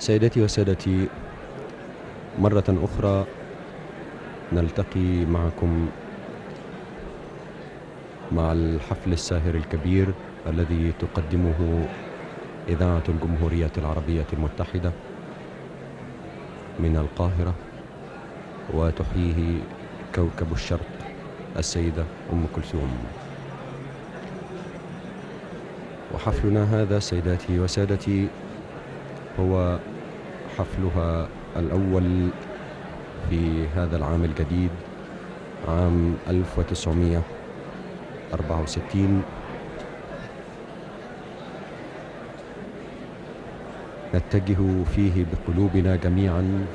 سيدتي وسادتي مرة أخرى نلتقي معكم مع الحفل الساهر الكبير الذي تقدمه إذاعة الجمهورية العربية المتحدة من القاهرة وتحييه كوكب الشرق السيدة أم كلثوم وحفلنا هذا سيداتي وسادتي هو حفلها الأول في هذا العام الجديد عام 1964 نتجه فيه بقلوبنا جميعا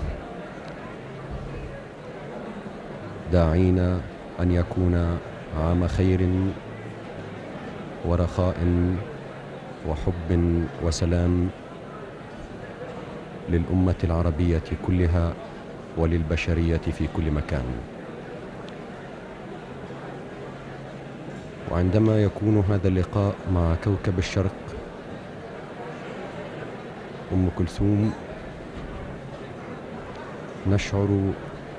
داعين أن يكون عام خير ورخاء وحب وسلام للأمة العربية كلها وللبشرية في كل مكان وعندما يكون هذا اللقاء مع كوكب الشرق أم كلثوم نشعر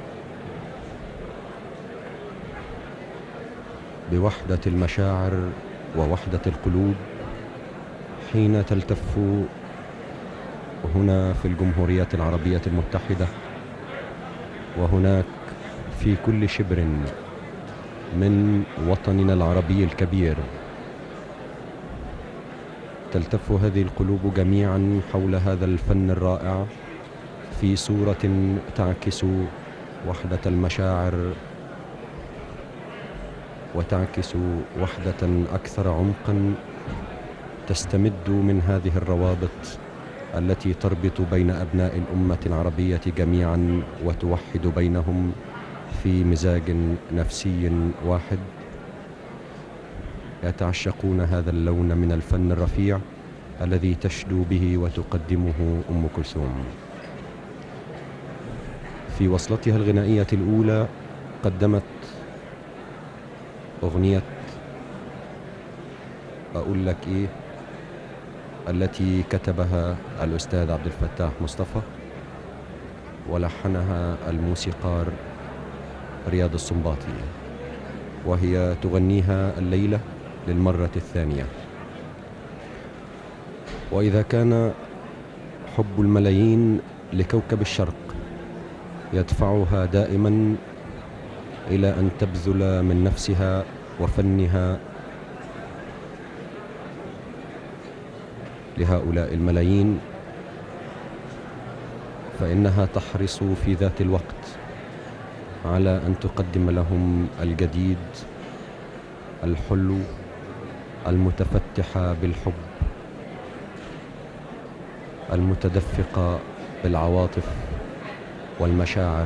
بوحدة المشاعر ووحدة القلوب حين تلتف هنا في الجمهورية العربية المتحدة وهناك في كل شبر من وطننا العربي الكبير تلتف هذه القلوب جميعا حول هذا الفن الرائع في صورة تعكس وحدة المشاعر وتعكس وحدة أكثر عمقا تستمد من هذه الروابط التي تربط بين أبناء الأمة العربية جميعا وتوحد بينهم في مزاج نفسي واحد يتعشقون هذا اللون من الفن الرفيع الذي تشدو به وتقدمه أم كلثوم في وصلتها الغنائية الأولى قدمت أغنية أقول لك إيه التي كتبها الأستاذ عبد الفتاح مصطفى ولحنها الموسيقار رياض السنباطي وهي تغنيها الليلة للمرة الثانية وإذا كان حب الملايين لكوكب الشرق يدفعها دائما إلى أن تبذل من نفسها وفنها لهؤلاء الملايين فإنها تحرص في ذات الوقت على أن تقدم لهم الجديد الحلو المتفتح بالحب المتدفق بالعواطف والمشاعر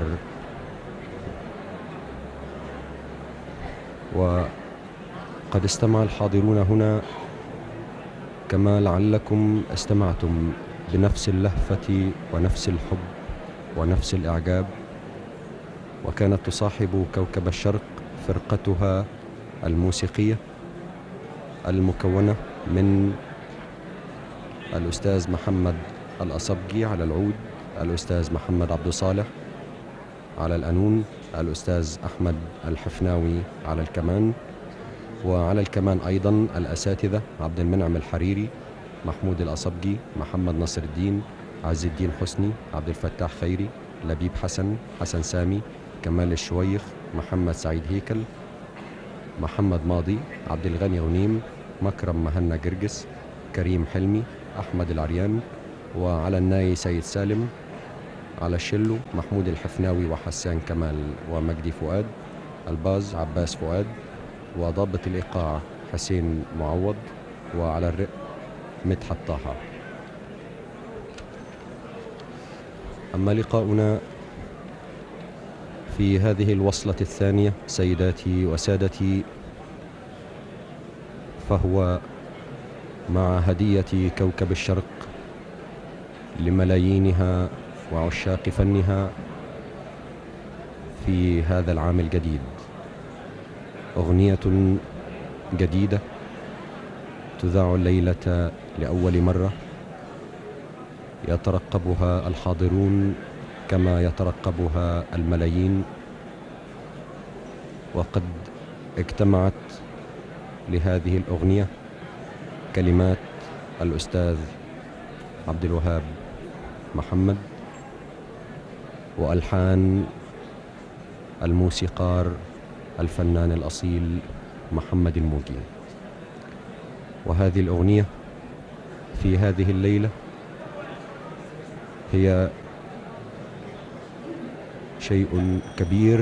وقد استمع الحاضرون هنا كما لعلكم استمعتم بنفس اللهفة ونفس الحب ونفس الإعجاب وكانت تصاحب كوكب الشرق فرقتها الموسيقية المكونة من الأستاذ محمد الأصبجي على العود الأستاذ محمد عبد صالح على القانون الأستاذ أحمد الحفناوي على الكمان وعلى الكمان أيضا الأساتذة عبد المنعم الحريري محمود الأصبجي محمد نصر الدين عز الدين حسني عبد الفتاح خيري لبيب حسن حسن سامي كمال الشويخ محمد سعيد هيكل محمد ماضي عبد الغني غنيم مكرم مهنا جرجس كريم حلمي أحمد العريان وعلى الناي سيد سالم على الشلو محمود الحفناوي وحسان كمال ومجدي فؤاد الباز عباس فؤاد وضابط الإيقاع حسين معوض وعلى الرق مدحت طه أما لقاؤنا في هذه الوصلة الثانية سيداتي وسادتي فهو مع هدية كوكب الشرق لملايينها وعشاق فنها في هذا العام الجديد أغنية جديدة تذاع الليلة لأول مرة يترقبها الحاضرون كما يترقبها الملايين وقد اجتمعت لهذه الأغنية كلمات الأستاذ عبد الوهاب محمد وألحان الموسيقار الفنان الأصيل محمد الموجي وهذه الأغنية في هذه الليلة هي شيء كبير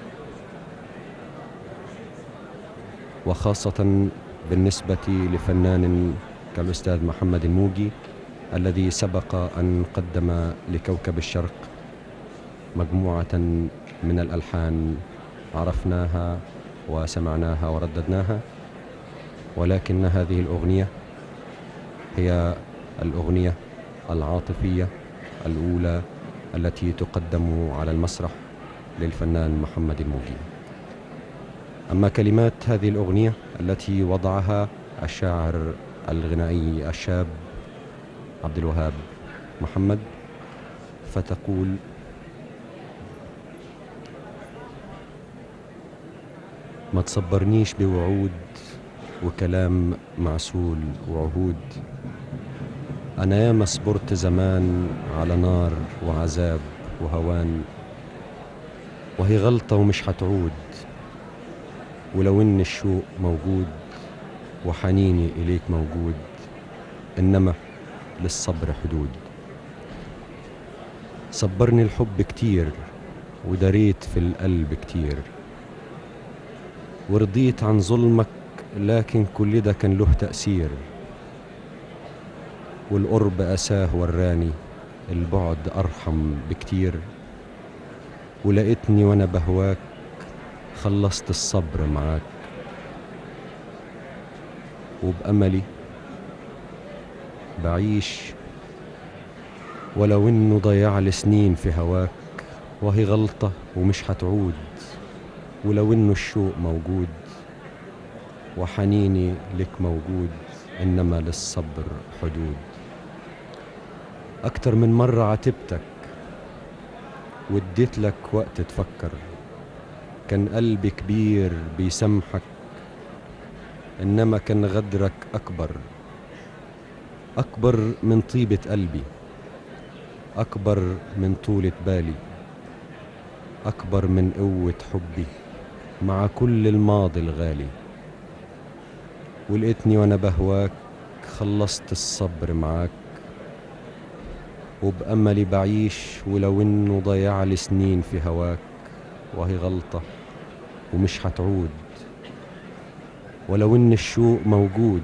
وخاصة بالنسبة لفنان كالأستاذ محمد الموجي الذي سبق أن قدم لكوكب الشرق مجموعة من الألحان عرفناها وسمعناها ورددناها ولكن هذه الأغنية هي الأغنية العاطفية الأولى التي تقدم على المسرح للفنان محمد الموجي أما كلمات هذه الأغنية التي وضعها الشاعر الغنائي الشاب عبد الوهاب محمد فتقول ما تصبرنيش بوعود وكلام معسول وعهود أنا ياما صبرت زمان على نار وعذاب وهوان وهي غلطة ومش هتعود ولو إن الشوق موجود وحنيني إليك موجود إنما للصبر حدود صبرني الحب كتير ودريت في القلب كتير ورضيت عن ظلمك لكن كل ده كان له تأثير والقرب أساه وراني البعد أرحم بكتير ولقيتني وأنا بهواك خلصت الصبر معاك وبأملي بعيش ولو إنه ضيع لي سنين في هواك وهي غلطة ومش هتعود ولو إنه الشوق موجود وحنيني لك موجود إنما للصبر حدود أكتر من مرة عاتبتك واديت لك وقت تفكر كان قلبي كبير بيسامحك إنما كان غدرك أكبر أكبر من طيبة قلبي أكبر من طولة بالي أكبر من قوة حبي مع كل الماضي الغالي ولقيتني وأنا بهواك خلصت الصبر معاك وبأملي بعيش ولو إنه ضيع لي سنين في هواك وهي غلطة ومش هتعود ولو إن الشوق موجود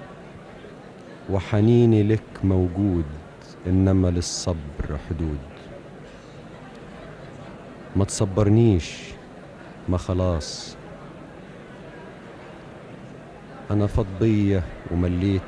وحنيني لك موجود إنما للصبر حدود ما تصبرنيش ما خلاص أنا فضية ومليت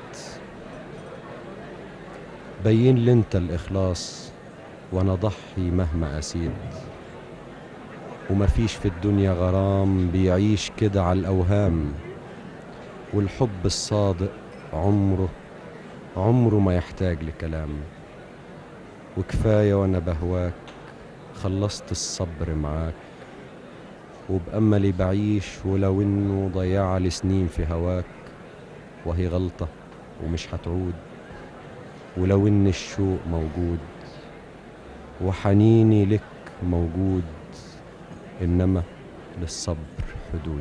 بين لي انت الإخلاص وأنا ضحي مهما أسيت ومفيش في الدنيا غرام بيعيش كده على الأوهام والحب الصادق عمره عمره ما يحتاج لكلام وكفاية وأنا بهواك خلصت الصبر معاك وبأملي بعيش ولو إنه ضيع لي سنين في هواك وهي غلطة ومش هتعود ولو إن الشوق موجود وحنيني لك موجود إنما للصبر حدود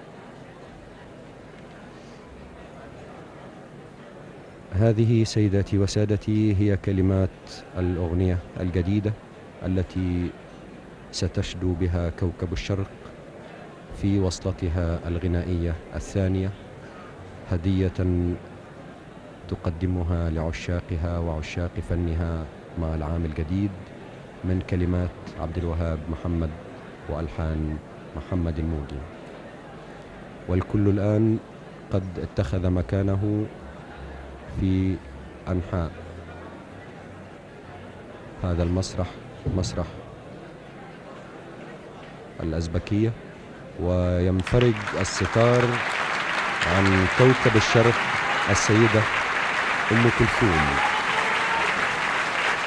هذه سيداتي وسادتي هي كلمات الأغنية الجديدة التي ستشدو بها كوكب الشرق في وصلتها الغنائية الثانية هدية تقدمها لعشاقها وعشاق فنها مع العام الجديد من كلمات عبد الوهاب محمد وألحان محمد الموجي والكل الآن قد اتخذ مكانه في أنحاء هذا المسرح مسرح الأزبكية وينفرج الستار عن كوكب الشرق السيدة أم كلثوم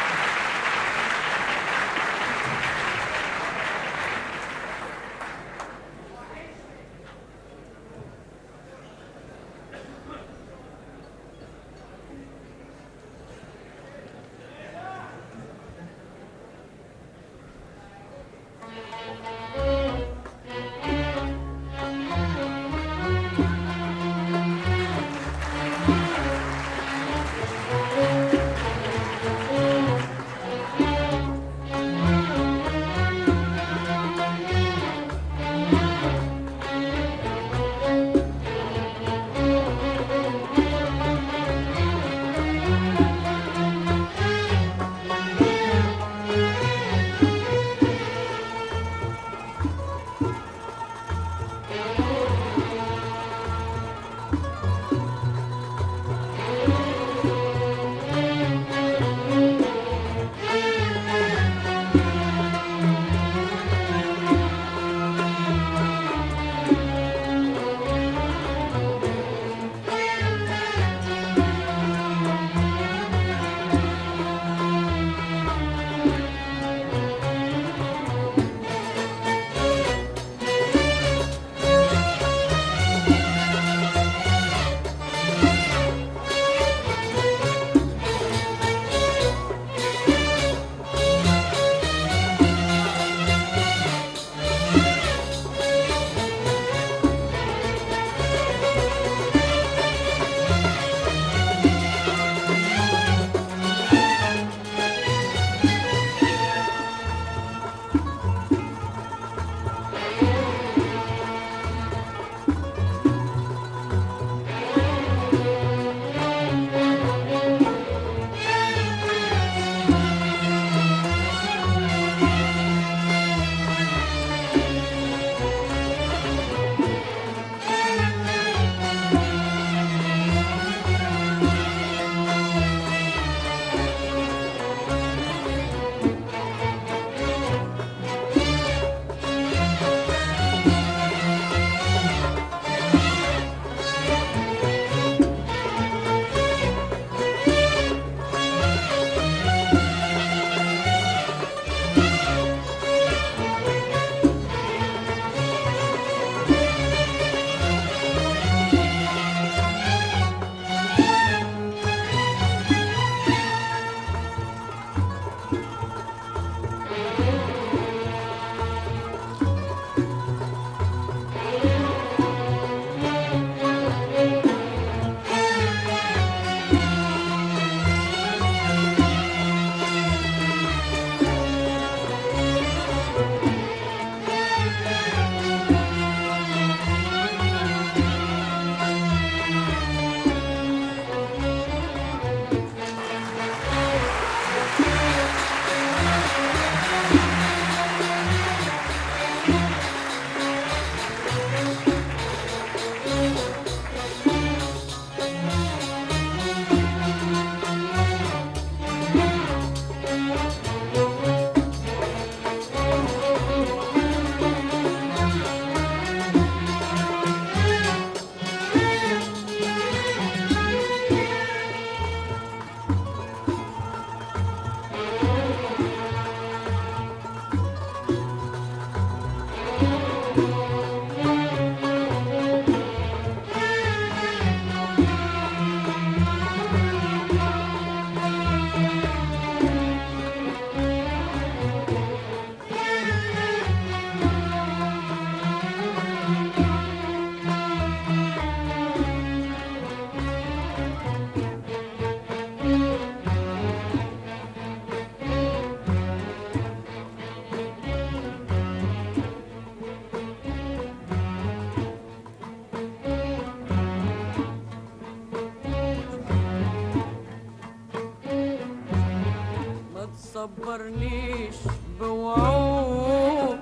تصبرنيش بوعود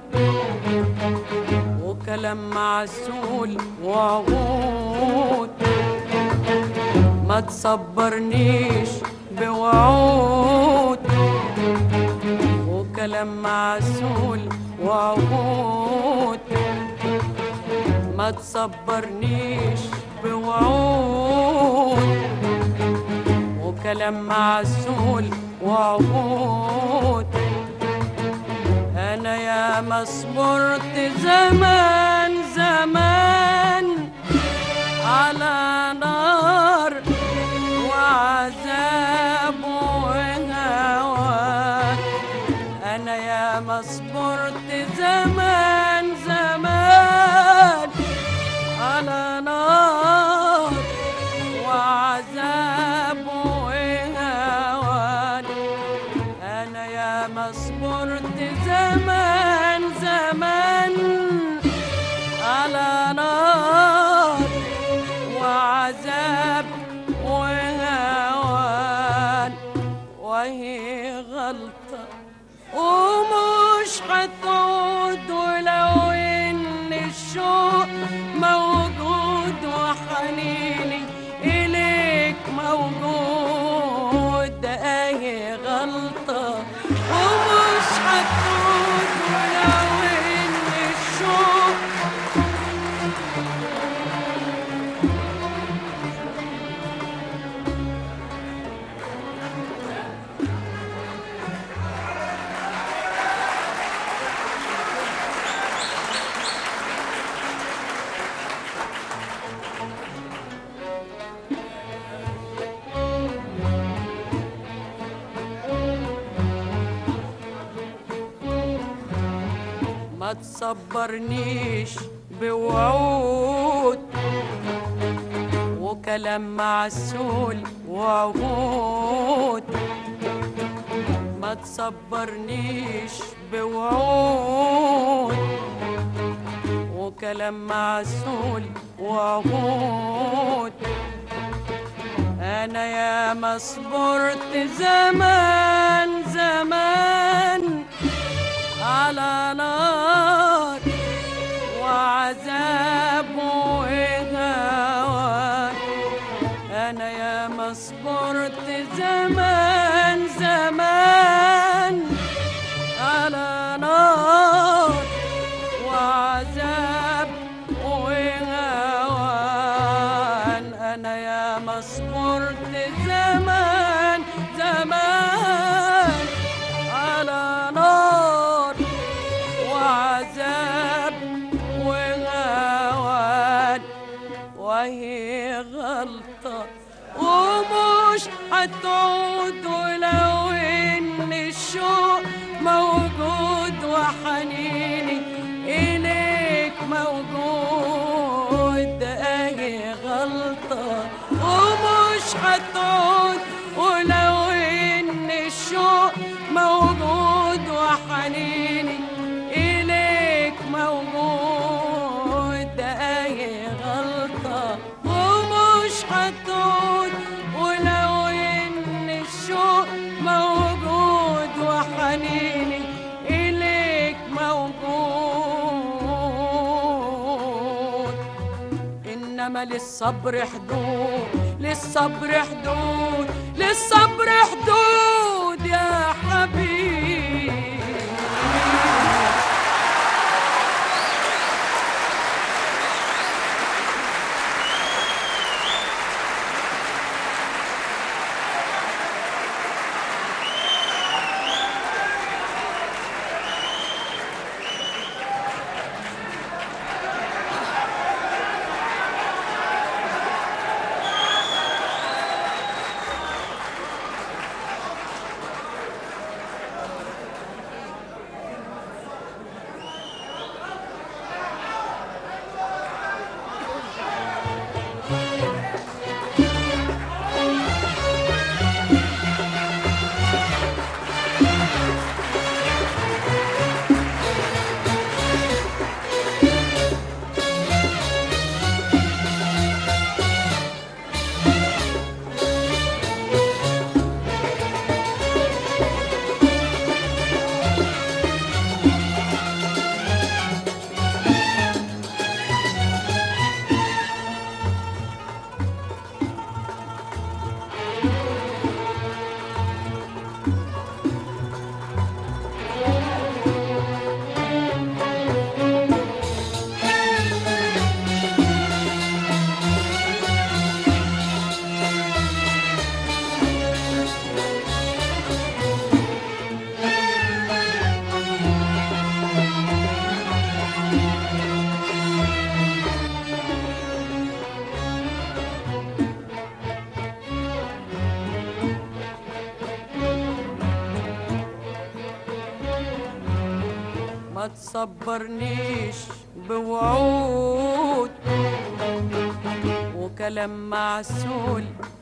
وكلام معسول وعهود ما تصبرنيش بوعود وكلام معسول وعهود ما تصبرنيش بوعود وكلام معسول وعهود انا يا ما صبرت زمان زمان على نار وعذاب وهوان انا يا ما صبرت زمان زمان على نار وعذاب وهوان انا يا ما صبرت زمان زمان على نار وعذاب وهوان وهي غلطة ومش هتعود ولو ان الشوق موجود وحنيني اليك موجود اهي غلطة ومش هتعود ولو ان الشوق ما تصبرنيش بوعود وكلام معسول وعهود ما تصبرنيش بوعود وكلام معسول وعهود انا يا ما صبرت زمان زمان على نار وعذاب وهوان انا يا ما صبرت زمان زمان على نار وعذاب وهوان انا يا ما صبرت زمان زمان على نار وعذاب وهوان وهي غلطة ومش هتعود ولو ان الشوق موجود وحنيني اليك موجود اهي غلطة ومش هتعود ولو ان الشوق موجود وحنيني اليك موجود اهي غلطة ومش هتعود ولو ان الشوق موجود وحنيني اليك موجود انما للصبر حدود للصبر حدود للصبر حدود يا حبيبي تصبرنيش بوعود وكلام معسول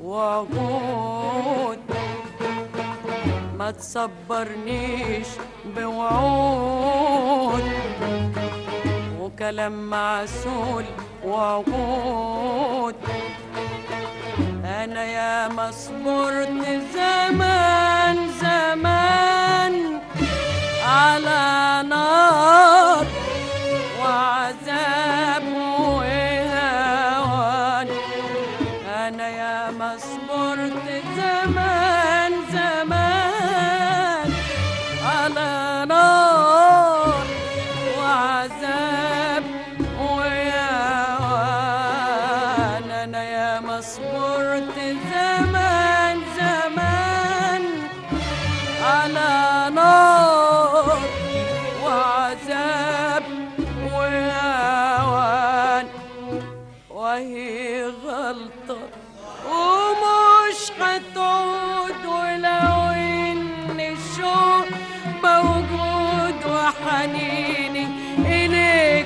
وعهود ما تصبرنيش بوعود وكلام معسول وعهود انا يا ما صبرت زمان زمان على نار وعذاب وهوان انا يا ما صبرت زمان زمان على نار وعذاب وهوان انا يا ما صبرت زمان زمان على نار وعذاب وهوان وهي غلطة ومش هتعود ولو إن الشوق موجود وحنيني إليك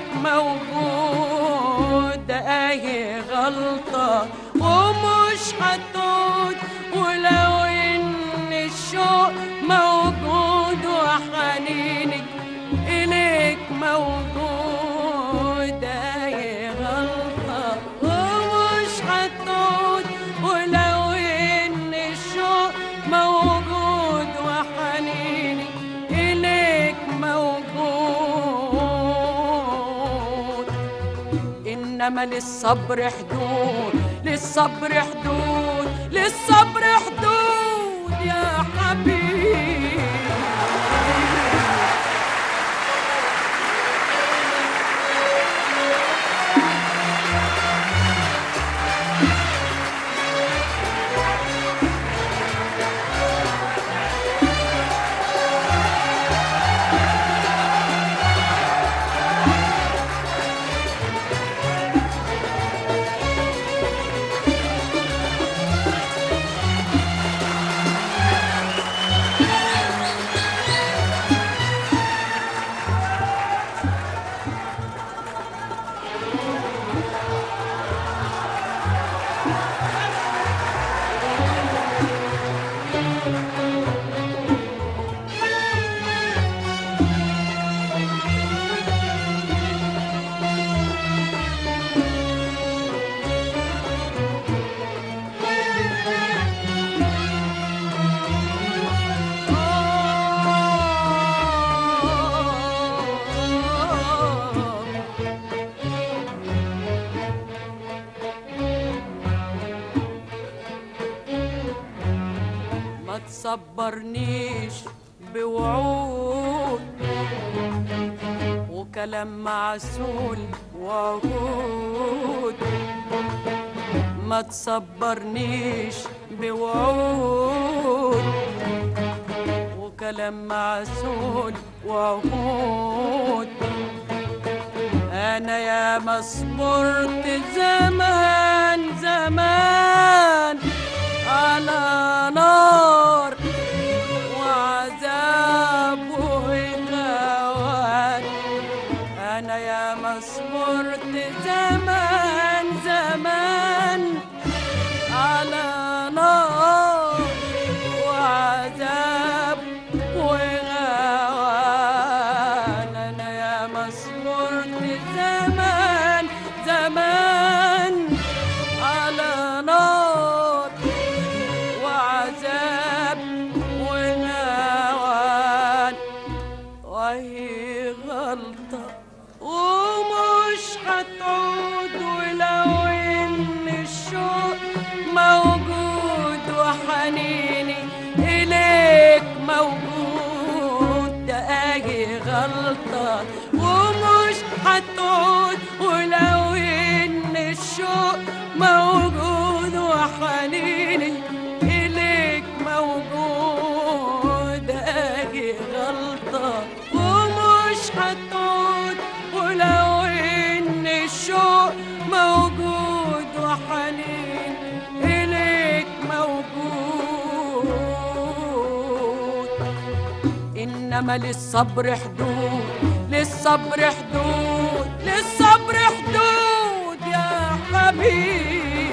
موجود أهي غلطة ومش هتعود ولو إن الشوق موجود وحنيني إليك موجود أهي غلطة ومش هتعود ولو إن الشوق موجود وحنيني إليك موجود إنما للصبر حدود للصبر حدود للصبر حدود يا حبيبي ما تصبرنيش بوعود وكلام معسول وعهود ما تصبرنيش بوعود وكلام معسول وعهود انا يا ما صبرت زمان زمان على نار وعذاب وهوان انا يا ما صبرت زمان زمان على نار وعذاب وهوان انا يا ما صبرت زمان زمان على نار وعذاب ونوان وهي غلطة ومش هتعود ولو إن الشوق موجود وحنيني إليك موجود ده أهي غلطة ومش هتعود ولو إن الشوق موجود وحنيني إليك موجود أهي غلطة ومش هتعود ولو إن الشوق موجود وحنين إليك موجود إنما للصبر حدود للصبر للصبر حدود للصبر حدود يا حبيبي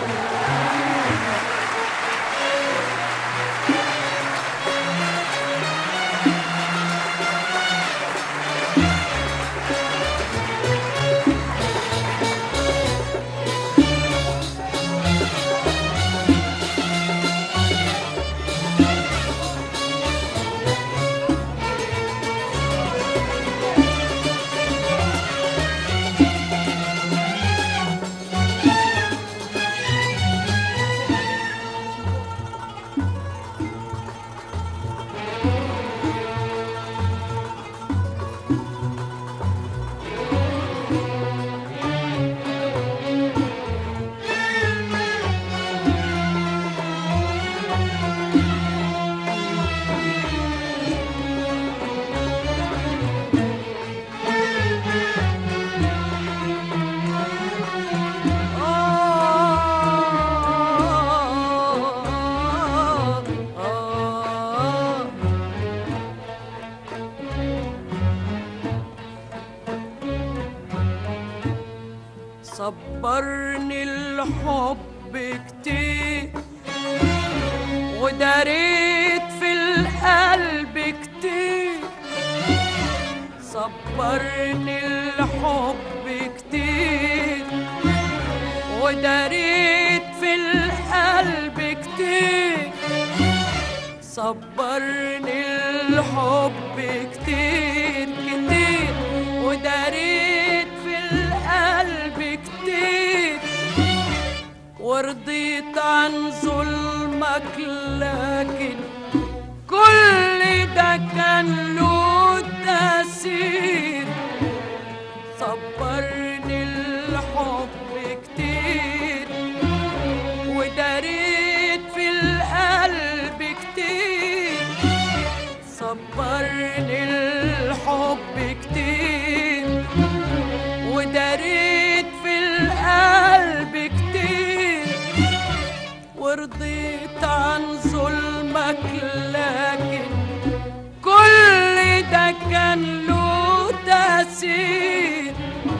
آه آه صبرني الحب كتير وداريت في القلب كتير صبرني الحب كتير وداريت في القلب كتير صبرني الحب كتير كتير وداريت في القلب كتير ورضيت عن ظلمك لكن كل ده كان له تأثير صبرني الحب كتير وداريت في القلب كتير صبرني الحب كتير وداريت في القلب كتير ورضيت عن ظلمك لكن كل ده كان له تأثير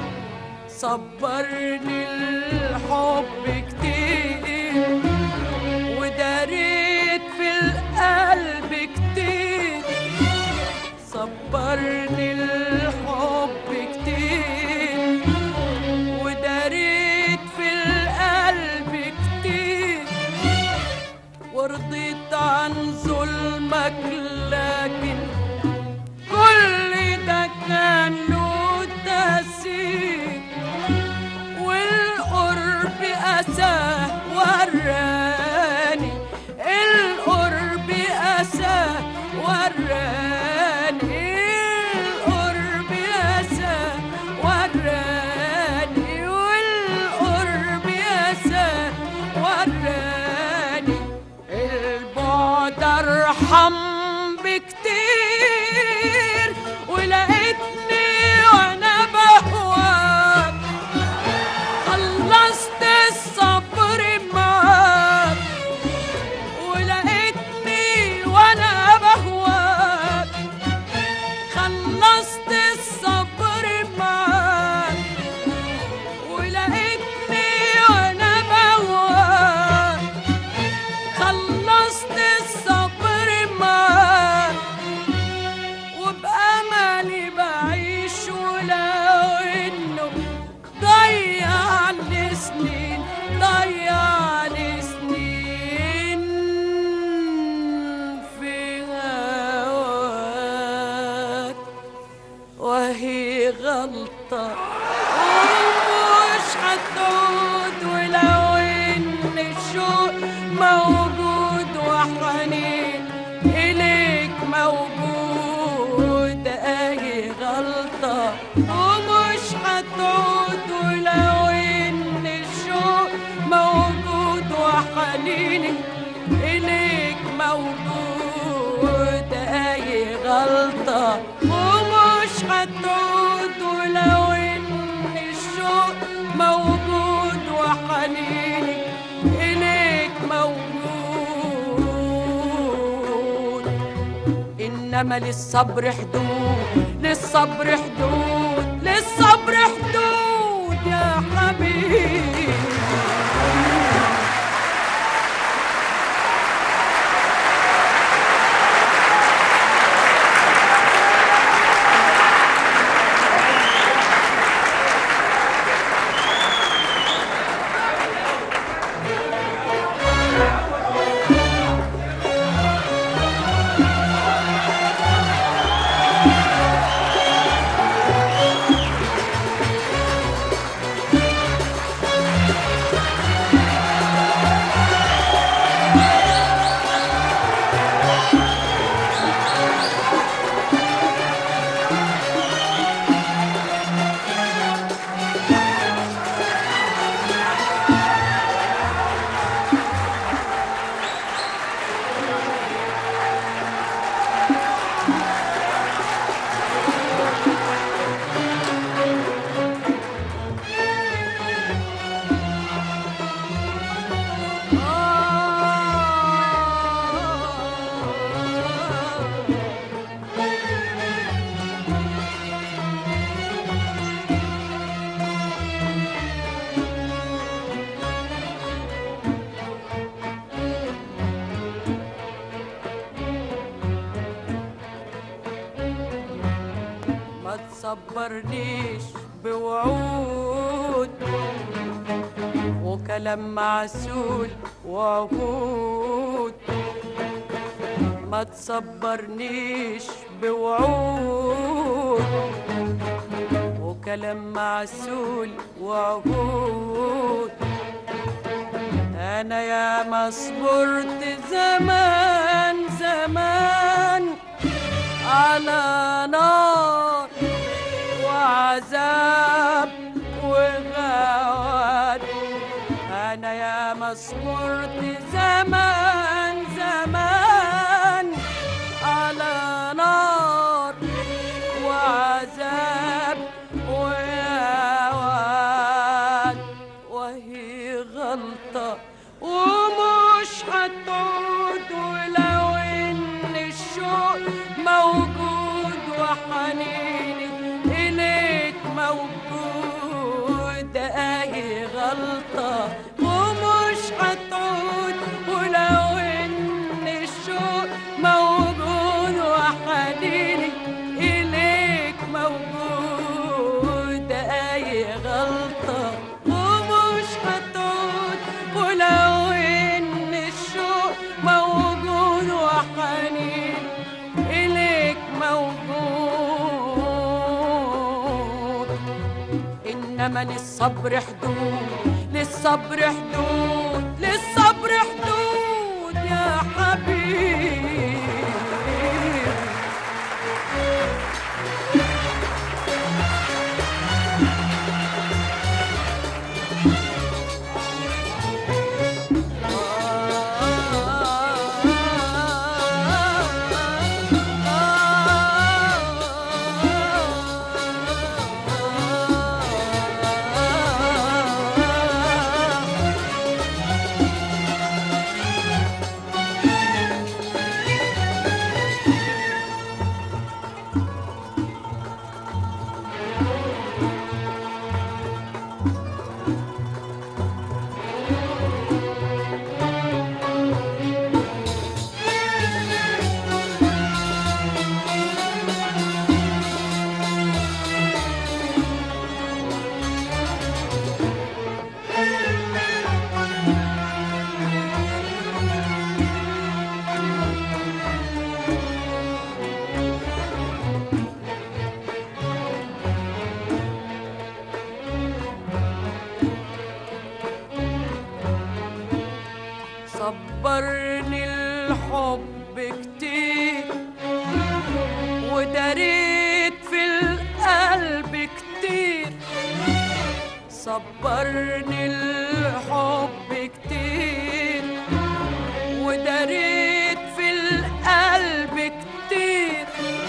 صبرني الحب كتير وداريت في القلب كتير صبرني الحب كتير وداريت في القلب كتير ورضيت عن ظلمك لكن كل ده كان له تأثير والقرب أساه وراني القرب أساه وراني القرب أساه وراني والقرب أساه وراني البعد أرحم بكتير ولقيتني وأنا بهواك خلصت الصبر معاك ولقيتني وانا بهواك خلصت الصبر معاك ولقيتني وانا بهواك خلصت الصبر معاك وبأملي بعيش ولو إنه ضيع لي سنين ضيع لي سنين في هواك وهي غلطة ومش هتعود ولو إن الشوق موجود وحنين إليك موجود أهي غلطة ومش هتعود ولو إن الشوق موجود وحنيني إليك موجود أهي غلطة ومش هتعود ولو إن الشوق موجود وحنيني إليك موجود إنما للصبر حدود للصبر للصبر حدود للصبر حدود يا حبيبي ما تصبرنيش بوعود وكلام معسول وعهود ما تصبرنيش بوعود وكلام معسول وعهود انا يا ما صبرت زمان زمان على نار وعذاب وغواد انا يا ما صبرت زمان زمان على نار وعذاب وغواد وهي غلطة ومش هتعود ولو ان الشوق موجود وحنيني اليك موجود اهي غلطة ومش هتعود ولو ان الشوق موجود وحنيني اليك موجود اهي غلطة ومش هتعود ولو ان الشوق موجود وحنين إليك موجود إنما للصبر حدود للصبر حدود للصبر حدود يا حبيبي صبرني الحب كتير وداريت في القلب كتير صبرني الحب كتير وداريت في القلب كتير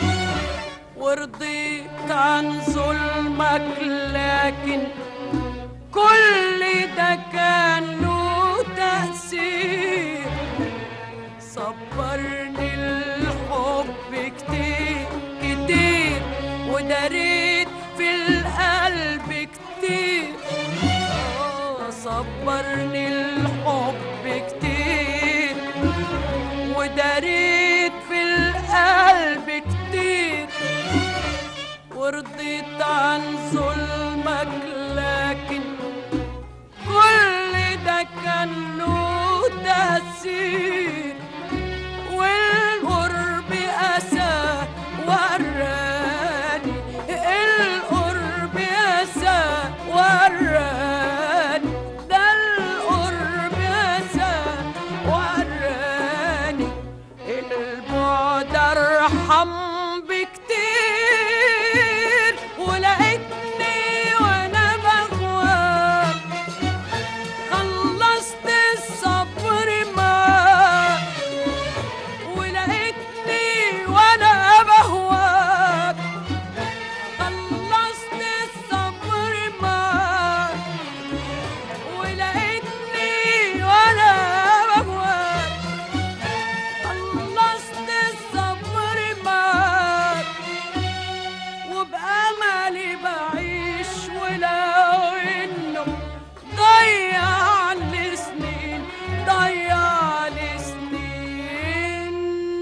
ورضيت عن ظلمك لكن كل ده كان له تأثير صبرني الحب كتير كتير وده صبرني الحب كتير وداريت في القلب كتير ورضيت عن ظلمك لكن كل ده كان له تأثير والقرب أسى وراني القرب أسى وراني ده القرب أسى وراني البعد أرحم بكتير ولقيتني وأنا بغواك خلصت الصبر معاك ولقيتني وانا بهواك خلصت الصبر معاك ولقيتني وانا بهواك خلصت الصبر معاك وبأملي بعيش ولو إنه ضيع لي سنين ضيع لي سنين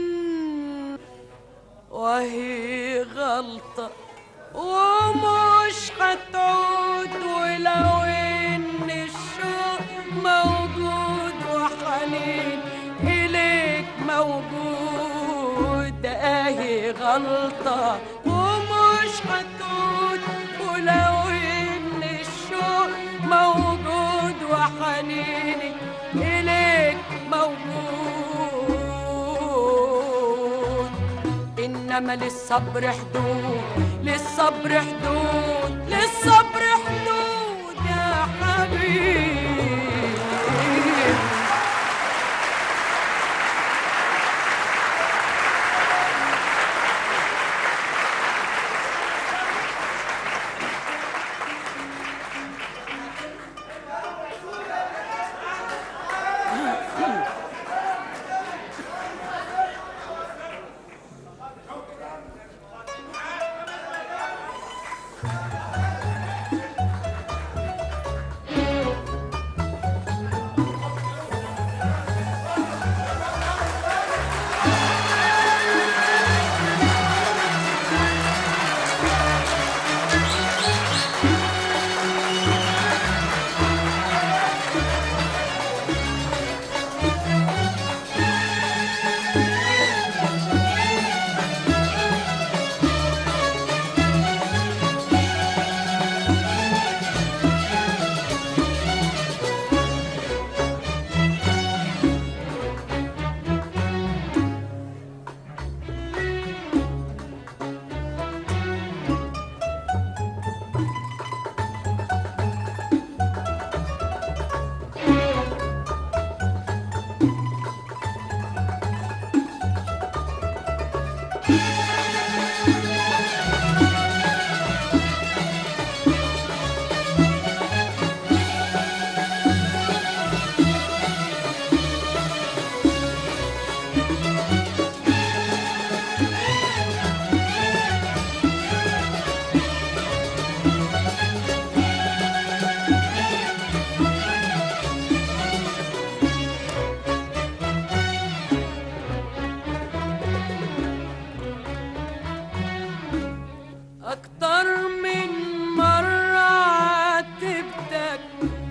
وهي غلطة ومش هتعود ولو إن الشوق موجود وحنين إليك موجود أهي غلطة ومش هتعود ولو إن الشوق موجود وحنيني إليك موجود إنما للصبر حدود للصبر حدود للصبر حدود يا حبيبي أكتر من مرة عاتبتك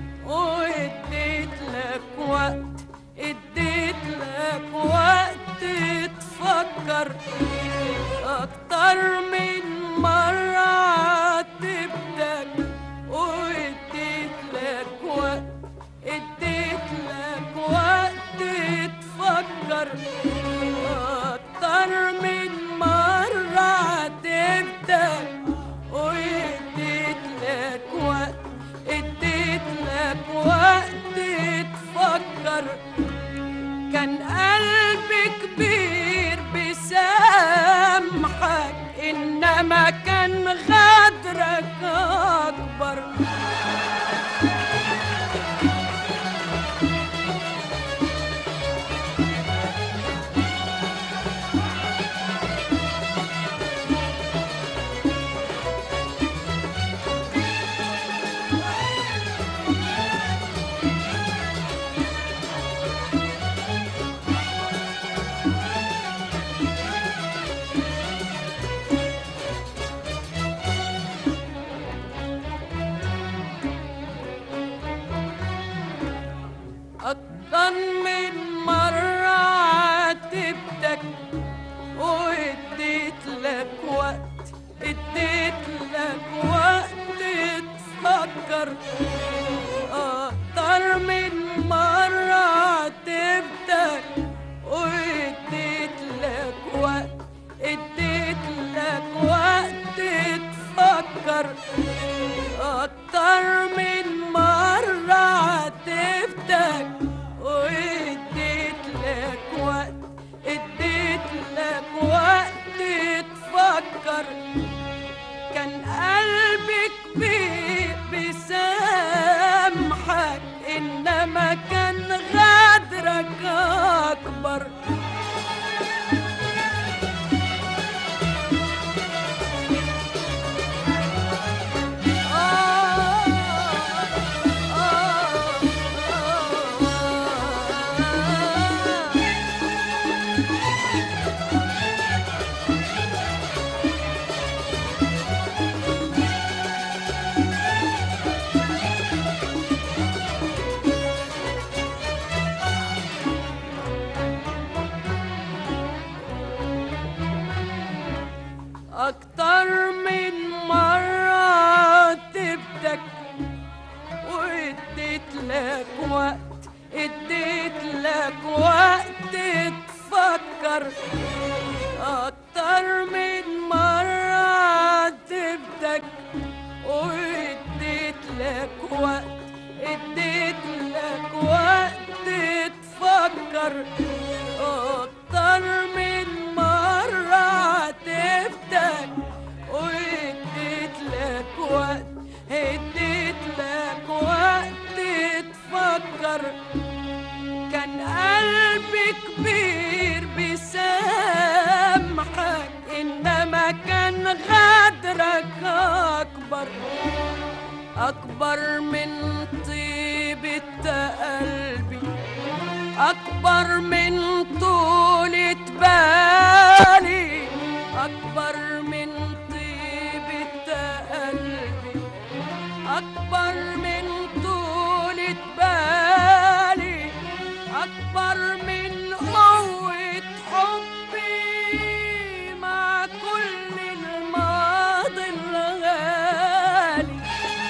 واديت لك وقت اديت لك وقت تفكر أكتر من مرة عاتبتك واديت لك وقت اديت لك وقت تفكر أكتر من مرة عاتبتك واديت لك وقت اديت لك وقت تفكر كان قلبي كبير بسامحك انما كان غدرك اكبر لك وقت اديت لك وقت تفكر اكتر من مرة عاتبتك واديت لك وقت اديت لك وقت تفكر اكتر من مرة عاتبتك واديت لك وقت اديت لك وقت تفكر كان قلبي كبير بيسامحك انما كان غدرك اكبر اكبر من طيبة قلبي اكبر من طولة بالي اكبر من طيبة قلبي اكبر من طولة بالي اكبر من قوة حبي مع كل الماضي الغالي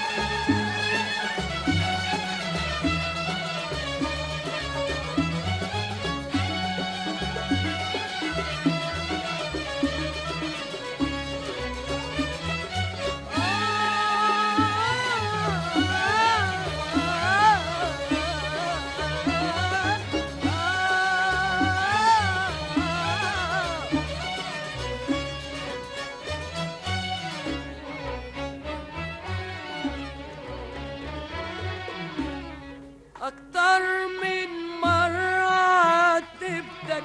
أكتر من مرة عاتبتك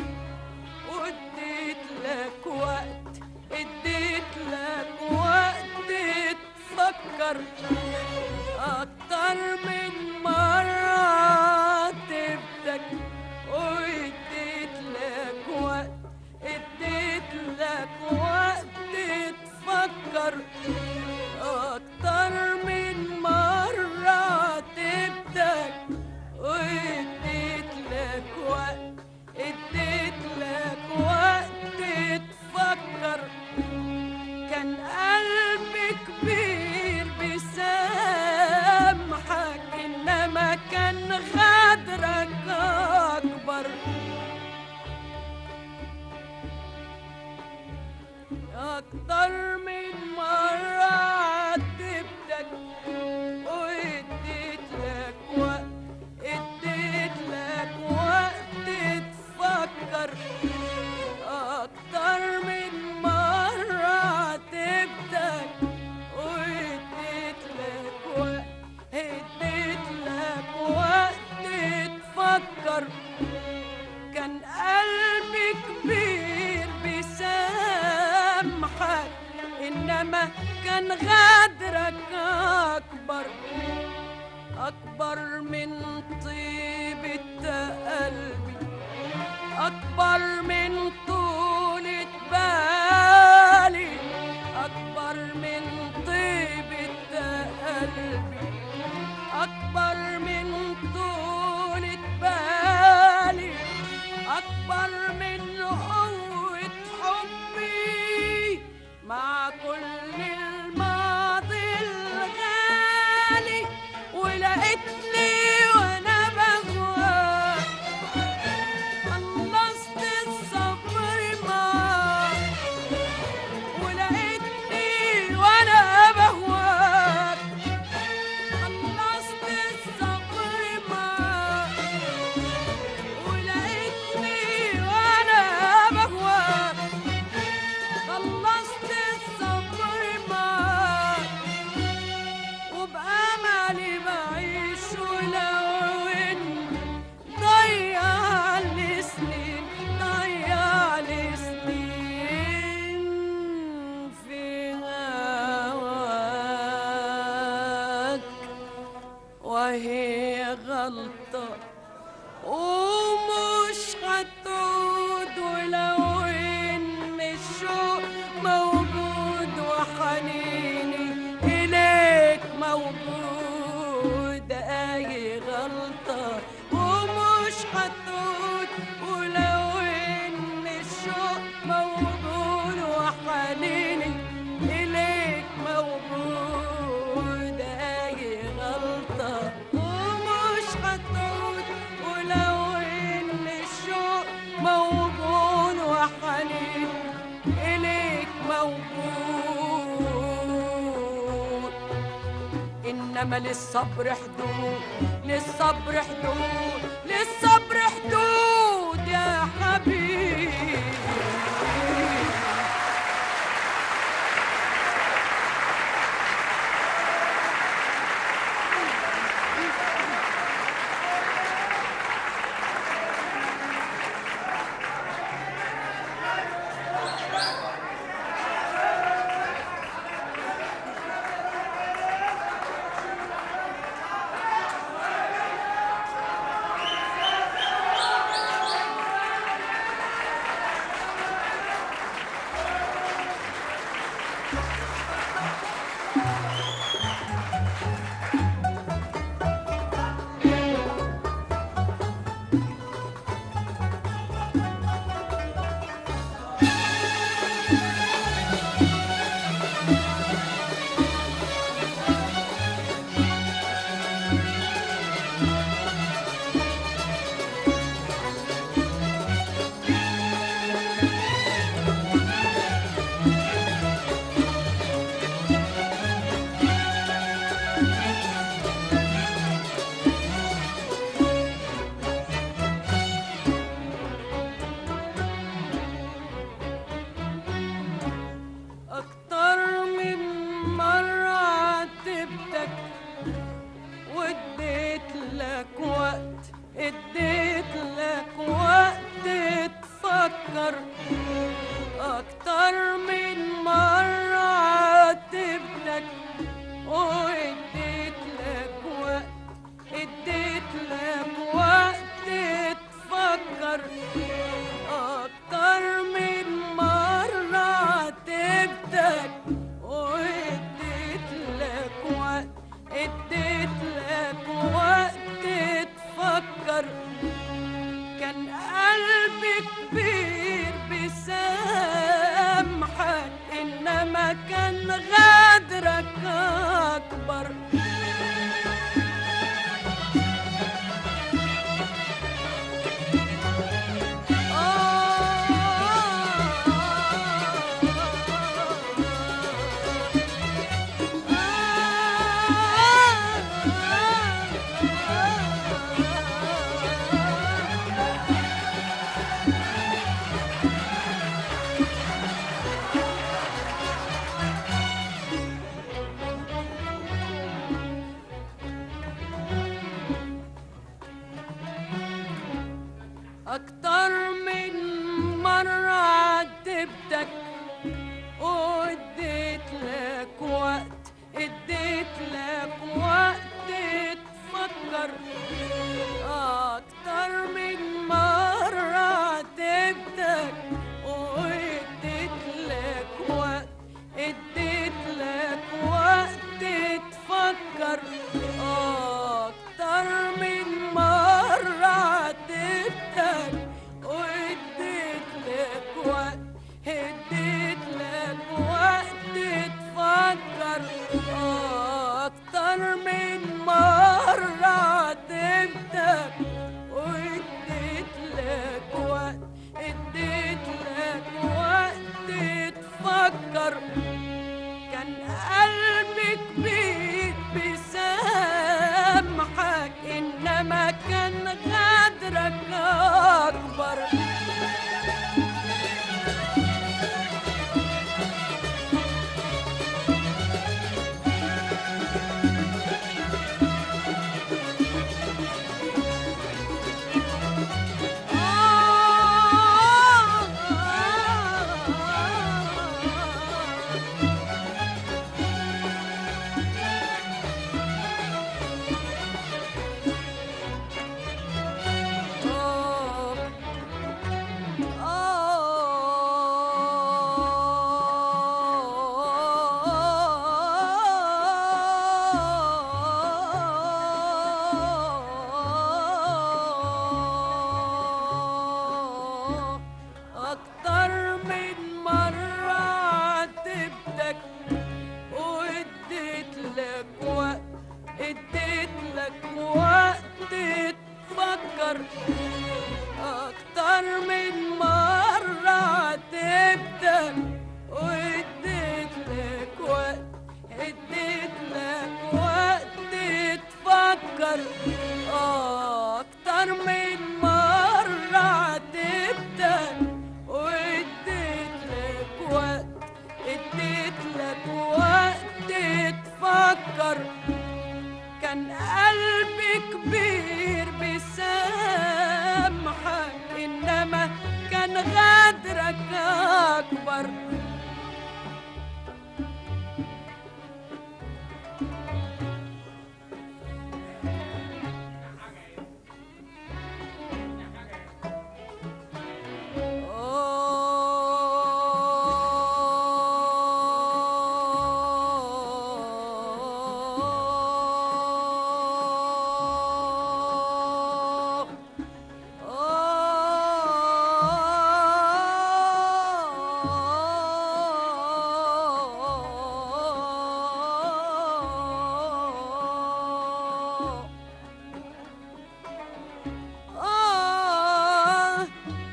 واديت لك وقت اديت لك وقت تفكر أكتر من مرة عاتبتك واديت لك وقت اديت لك وقت تفكر أكتر من مرة عاتبتك واديت لك وقت اديت لك وقت تفكر كان قلبي كبير بيسامحك انما كان غدرك اكبر أكتر من مرة عاتبتك واديت لك وقت اديت لك وقت تفكر أكتر من مرة عاتبتك واديت لك وقت اديت لك وقت تفكر كان قلبي كبير بيسامحك انما كان غدرك اكبر اكبر من طيبة قلبي اكبر من طولة بالي اكبر من طيبة قلبي اكبر من طولة بالي أكبر من قوة حبي مع كل الماضي الغالي ولقيتني وأنا بهواك خلصت الصبر معاك ولقيتني وأنا بهواك خلصت الصبر معاك ولقيتني وانا بهواك خلصت الصبر معاك وبأملي بعيش ولو إن ضيع لي سنين ضيع لي سنين في هواك وهي غلطة ومش هتعود ولو ان الشوق موجود وحنيني اليك موجود اي غلطة ومش هتعود ولو ان الشوق موجود وحنيني اليك موجود اي غلطة ومش انما للصبر حدود للصبر حدود للصبر حدود يا حبيبي أكتر من مرة عاتبتك واديت لك وقت اديت لك وقت تفكر أكتر من مرة عاتبتك واديت لك وقت اديت لك وقت تفكر أكتر من مرة عاتبتك واديت لك وقت اديت لك وقت تفكر كان قلبي كبير بسامحك انما كان غدرك اكبر أكتر من مرة عاتبتك واديت لك وقت اديت لك وقت تفكر أكتر من مرة عاتبتك واديت لك وقت اديت لك وقت تفكر أكتر من مرة عاتبتك واديت لك وقت اديت لك وقت تفكر أكتر من مرة عاتبتك واديت لك وقت اديت لك وقت تفكر كان قلبي كبير بسامحك انما كان غدرك اكبر أكتر من مرة عاتبتك واديت لك وقت اديت لك وقت تفكر أكتر من مرة عاتبتك واديت لك وقت اديت لك وقت تفكر أكتر من مرة عاتبتك واديت لك وقت اديت لك وقت تفكر كان قلبي كبير بيسامحك انما كان غدرك اكبر آه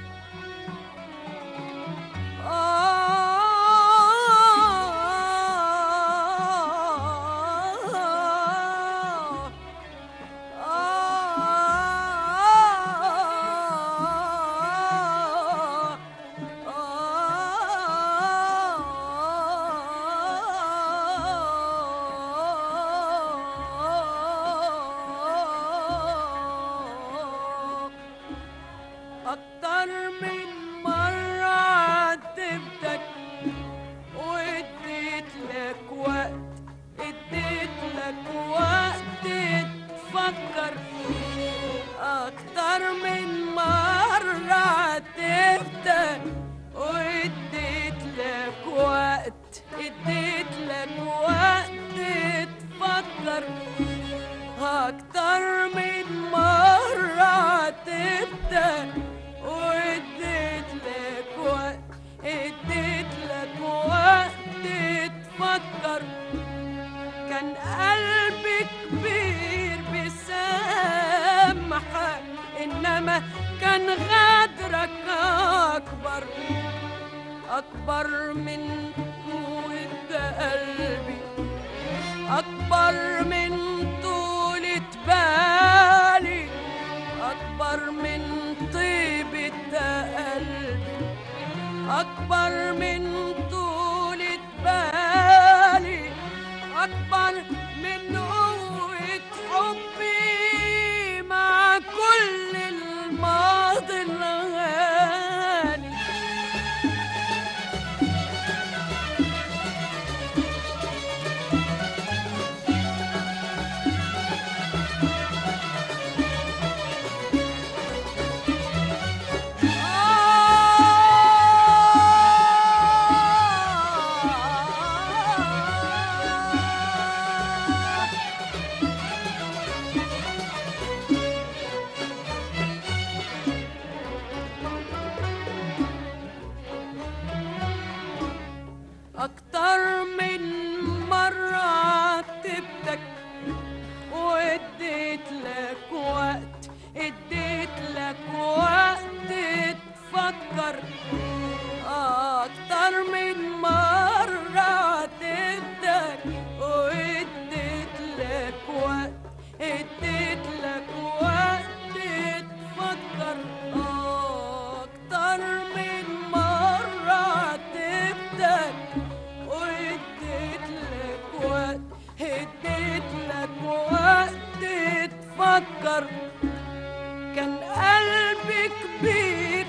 أكتر من مرة عاتبتك واديت لك وقت اديت لك وقت تفكر أكتر من مرة عاتبتك واديت لك وقت اديت لك وقت تفكر أكتر من مرة عاتبتك واديت لك وقت اديت لك وقت تفكر كان قلبي كبير بيسامحك انما كان غدرك اكبر اكبر من قوة قلبي أكبر من طولة بالي أكبر من طيبة قلبي أكبر من طولة بالي أكبر من قوة حبي مع كل الماضي الغالي أكتر من مرة عاتبتك واديت لك وقت اديت لك وقت تفكر أكتر من مرة عاتبتك واديت لك وقت اديت لك وقت تفكر أكتر من مرة عاتبتك واديت لك وقت اديت لك وقت تفكر كان قلبي كبير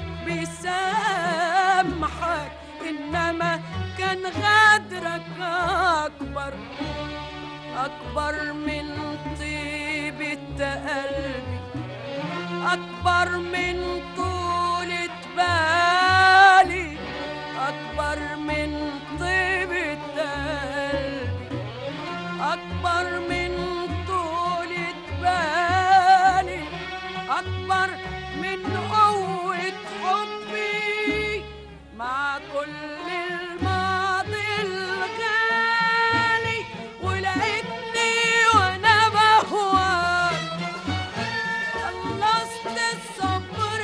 بيسامحك انما كان غدرك اكبر اكبر من طيبة قلبي اكبر من طولة بالي اكبر من طيبة قلبي أكبر من طولة بالي أكبر من قوة حبي مع كل الماضي الغالي ولقيتني وأنا بهواك خلصت الصبر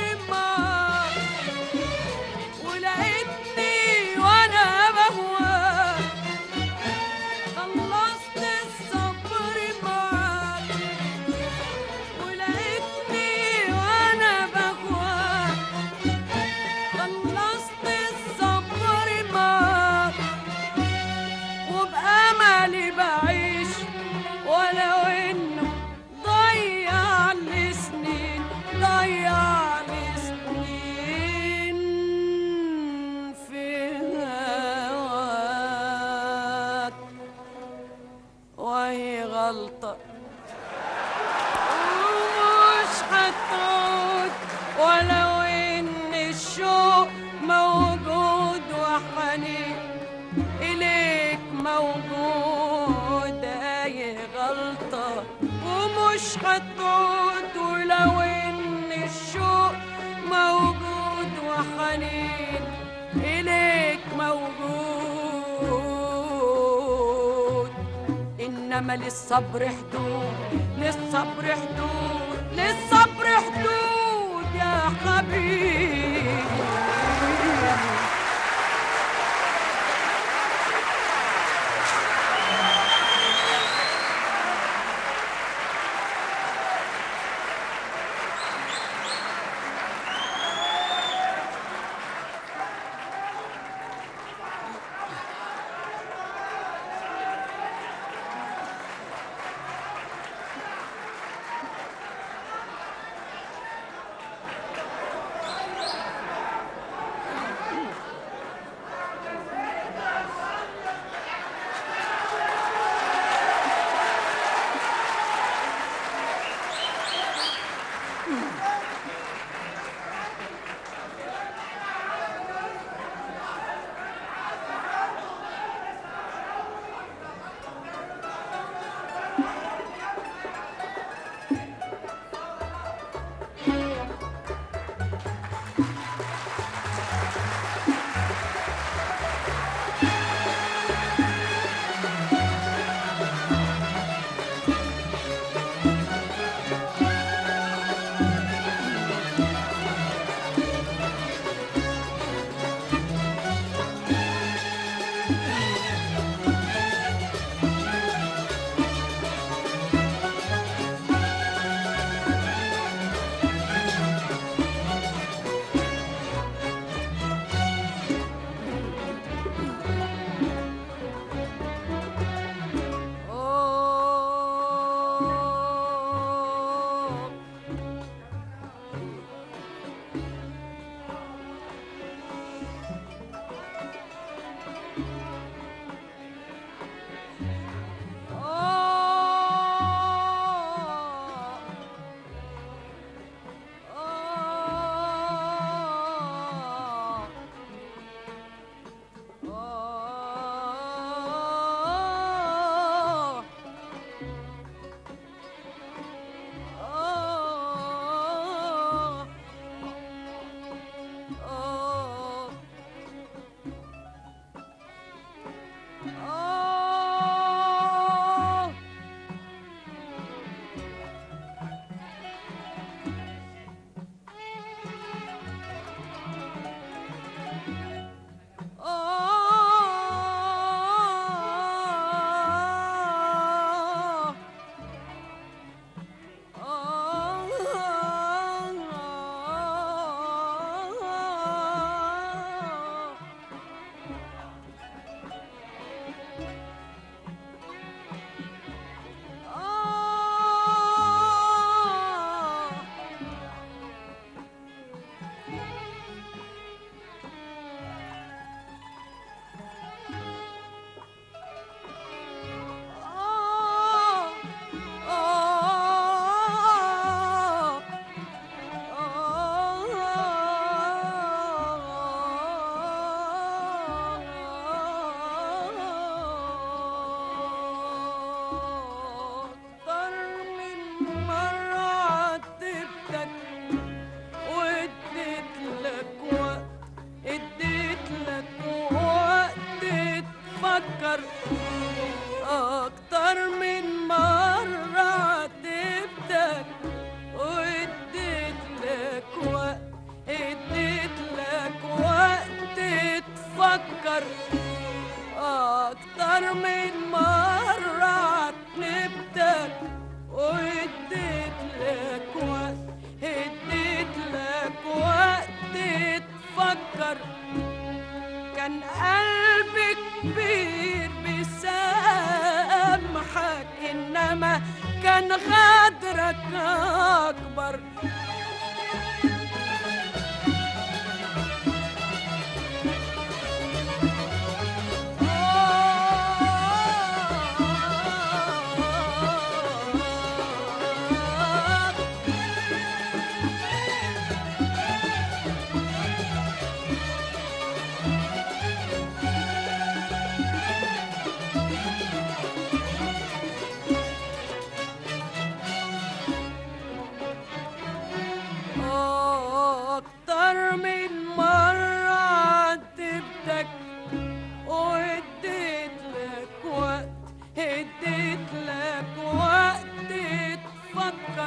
مش هتعود ولو ان الشوق موجود وحنين اليك موجود انما للصبر حدود للصبر حدود للصبر حدود يا حبيبي أوه. آه. آه. آه. آه. آه. آه. آه. آه. آه. آه. آه. أكتر من مرة عاتبتك واديت لك وقت اديت لك وقت تفكر أكتر من مرة عاتبتك واديت لك وقت اديت لك وقت تفكر أكتر من مرة عاتبتك واديت لك وقت اديت لك وقت تفكر كان قلبي كبير بيسامحك انما كان غدرك اكبر آه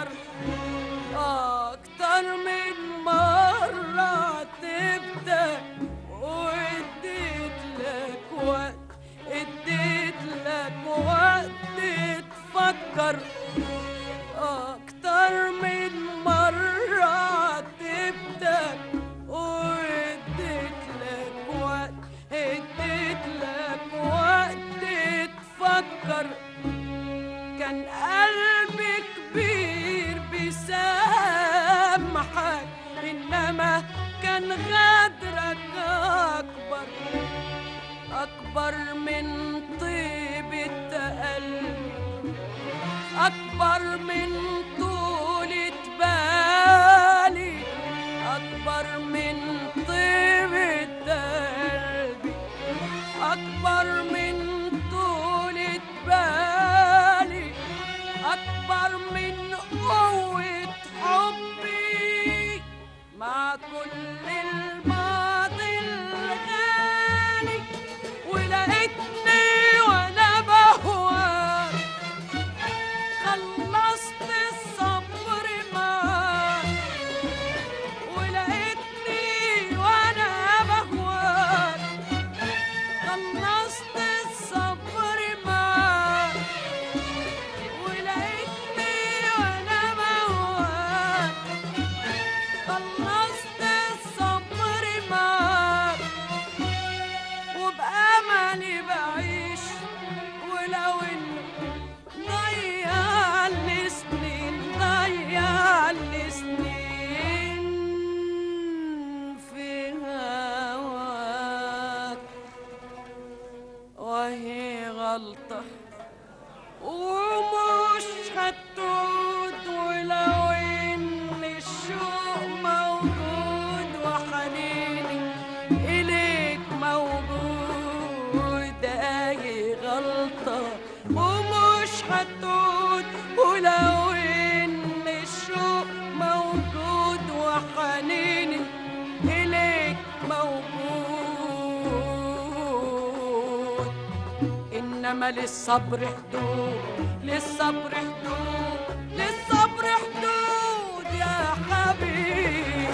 أكتر من مرة تبدأ واديت لك وقت اديت لك وقت تفكر أكتر من مرة تبدأ واديت لك وقت اديت لك وقت تفكر كان قلبي كبير بيسامحك إنما كان غدرك أكبر أكبر من طيبة قلبي أكبر من طولة بالي أكبر من طيبة قلبي أكبر من طولة بالي أكبر من قوة حبي مع كل الماضي الغالي ولقيتني وأنا بهواك خلصت الصبر معاك ولقيتني وانا بهواك خلصت الصبر معاك ولقيتني وانا بهواك خلصت الصبر معاك وبأملي بعيش ولو انه ضيع لي سنين ضيع لي سنين في هواك وهي غلطة ومش هتعود ولو ان الشوق موجود وحنيني اليك موجود اي غلطة ومش هتعود ولو ان الشوق موجود وحنيني اليك موجود انما للصبر حدود للصبر حدود للصبر حدود يا حبيبي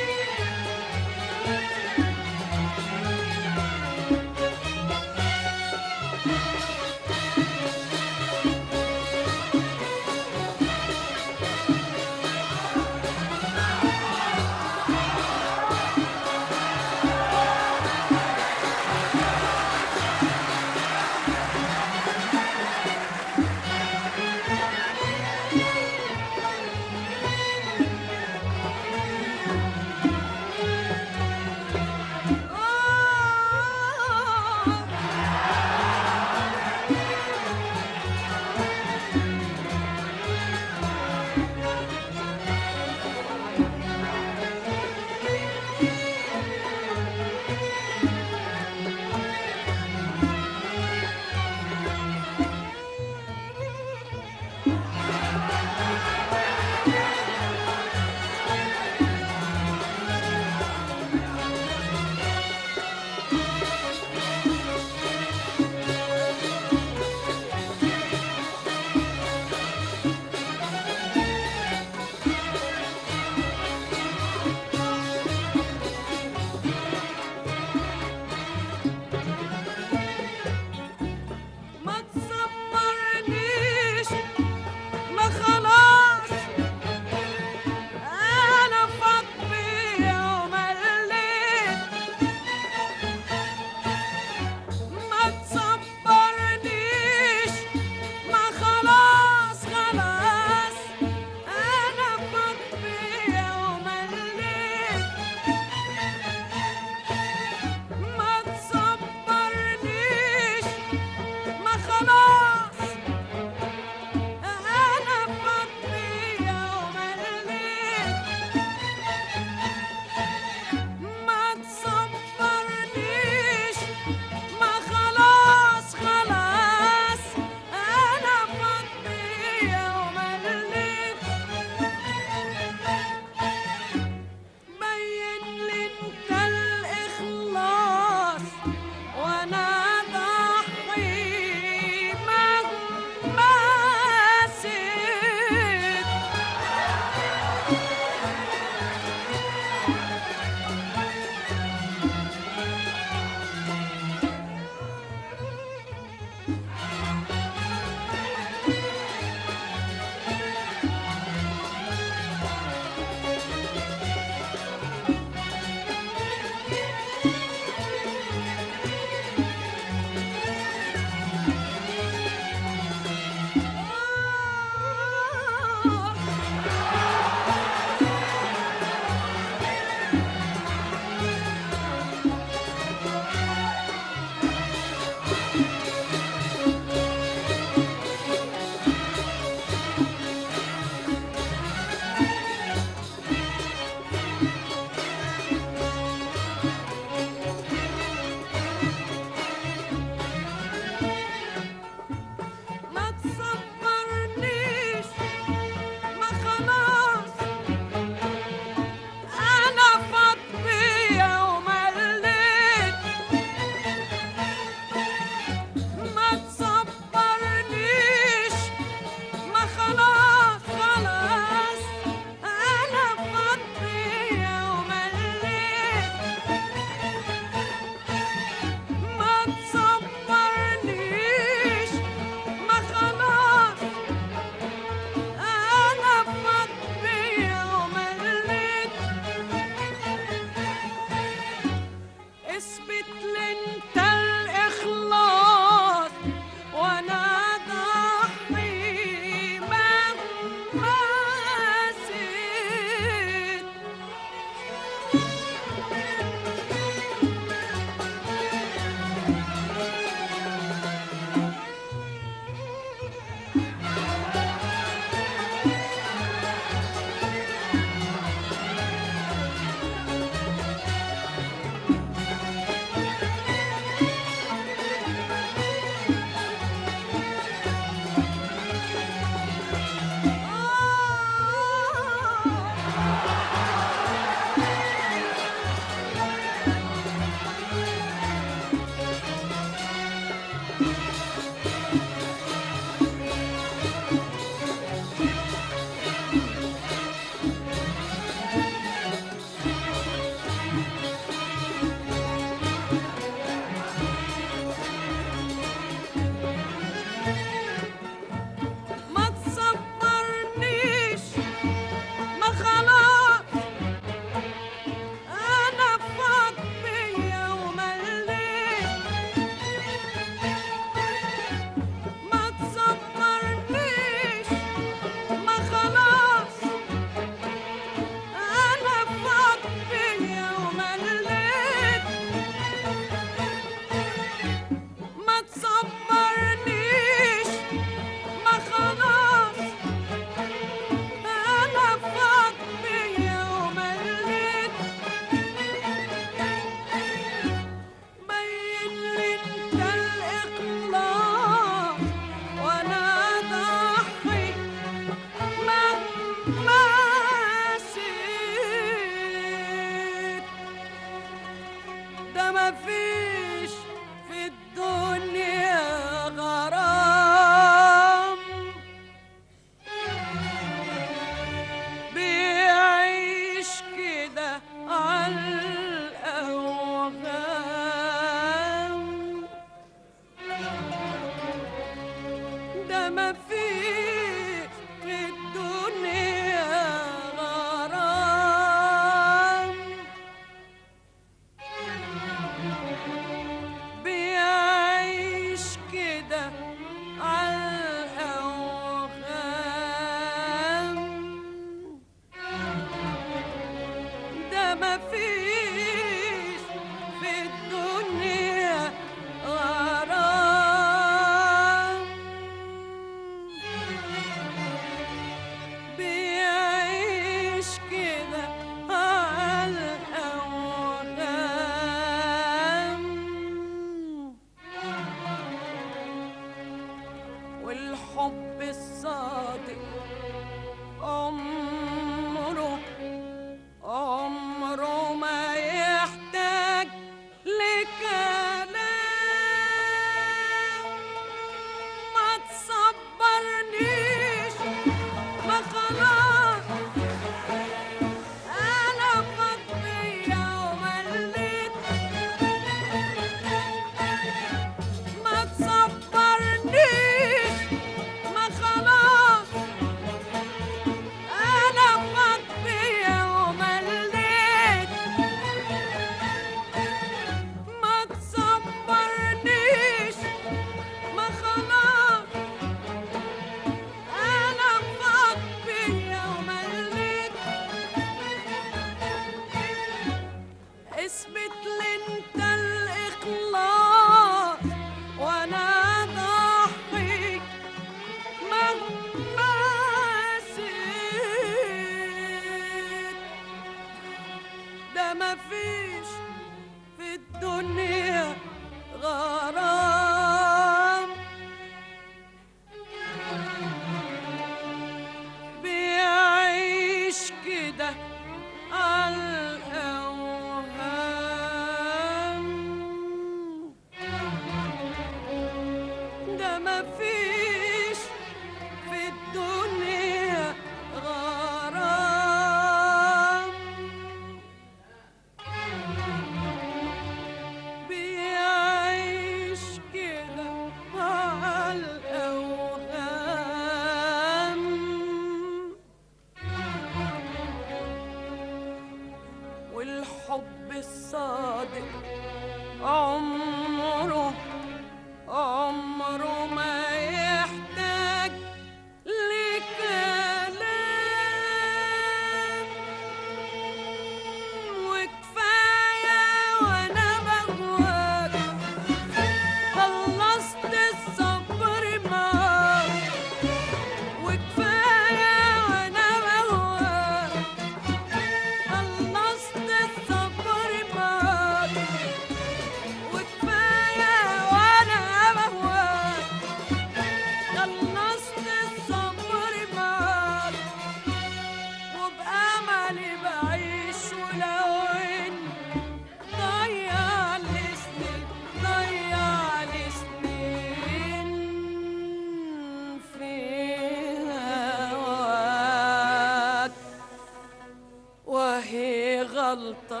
غلطة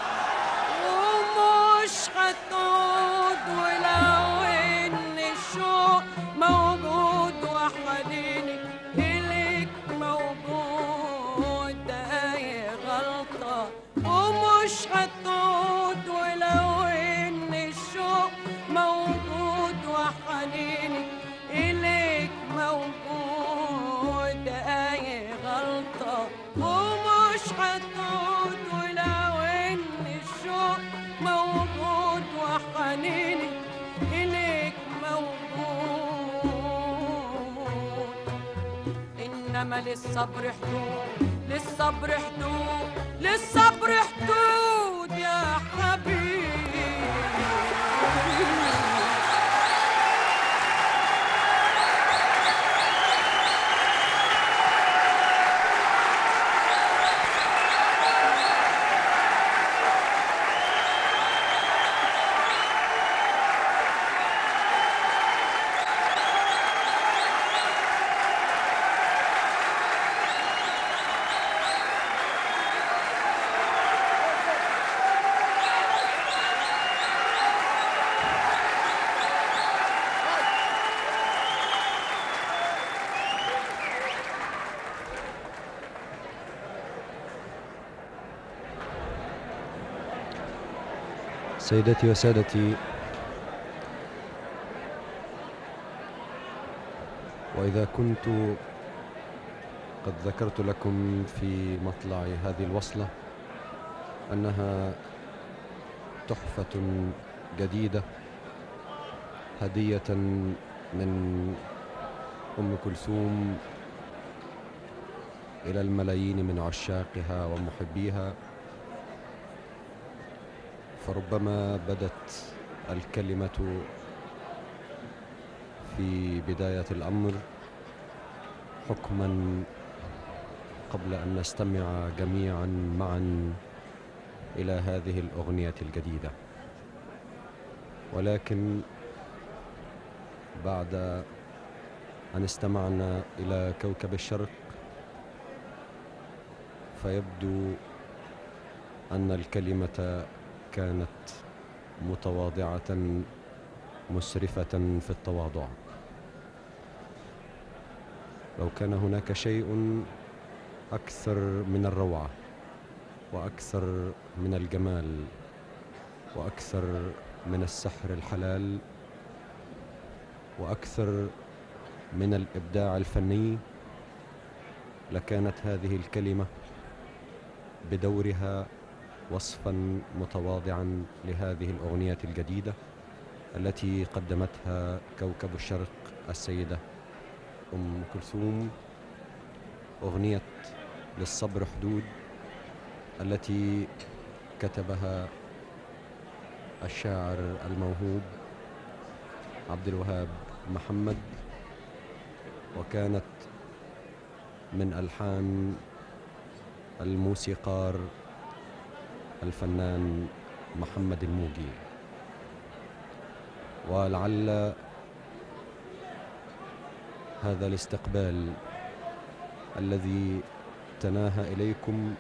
ومش هتعود ولو ان الشوق موجود وحنيني اليك موجود ده هي غلطة ومش هتعود ولو ان الشوق موجود وحنيني اليك موجود ده هي غلطة ومش هتعود ولو ان الشوق موجود وحنيني إليك موجود إنما للصبر حدود للصبر حدود للصبر حدود يا حبيبي سيدتي وسادتي وإذا كنت قد ذكرت لكم في مطلع هذه الوصلة أنها تحفة جديدة هدية من أم كلثوم إلى الملايين من عشاقها ومحبيها فربما بدت الكلمة في بداية الأمر حكما قبل أن نستمع جميعا معا إلى هذه الأغنية الجديدة ولكن بعد أن استمعنا إلى كوكب الشرق فيبدو أن الكلمة كانت متواضعة مسرفة في التواضع لو كان هناك شيء أكثر من الروعة وأكثر من الجمال وأكثر من السحر الحلال وأكثر من الإبداع الفني لكانت هذه الكلمة بدورها وصفا متواضعا لهذه الأغنية الجديدة التي قدمتها كوكب الشرق السيدة أم كلثوم أغنية للصبر حدود التي كتبها الشاعر الموهوب عبد الوهاب محمد وكانت من ألحان الموسيقار الفنان محمد الموجي ولعل هذا الاستقبال الذي تناهى إليكم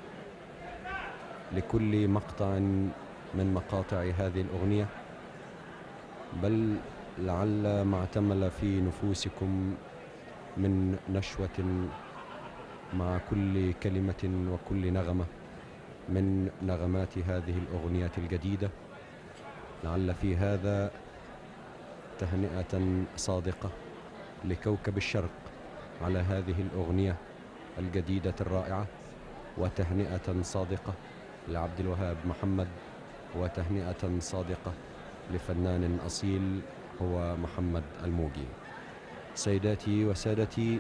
لكل مقطع من مقاطع هذه الأغنية بل لعل ما اعتمل في نفوسكم من نشوة مع كل كلمة وكل نغمة من نغمات هذه الأغنية الجديدة لعل في هذا تهنئة صادقة لكوكب الشرق على هذه الأغنية الجديدة الرائعة وتهنئة صادقة لعبد الوهاب محمد وتهنئة صادقة لفنان أصيل هو محمد الموجي سيداتي وسادتي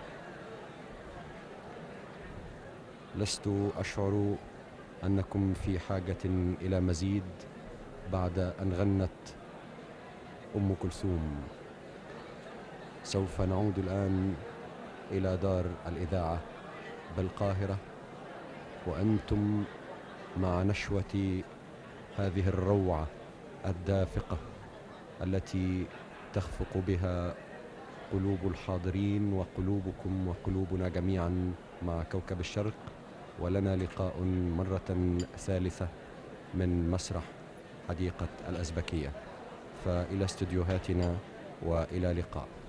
لست أشعر أنكم في حاجة إلى مزيد بعد أن غنت أم كلثوم سوف نعود الآن إلى دار الإذاعة بالقاهرة وأنتم مع نشوة هذه الروعة الدافقة التي تخفق بها قلوب الحاضرين وقلوبكم وقلوبنا جميعا مع كوكب الشرق ولنا لقاء مرة ثالثة من مسرح حديقة الأزبكية فإلى استديوهاتنا وإلى لقاء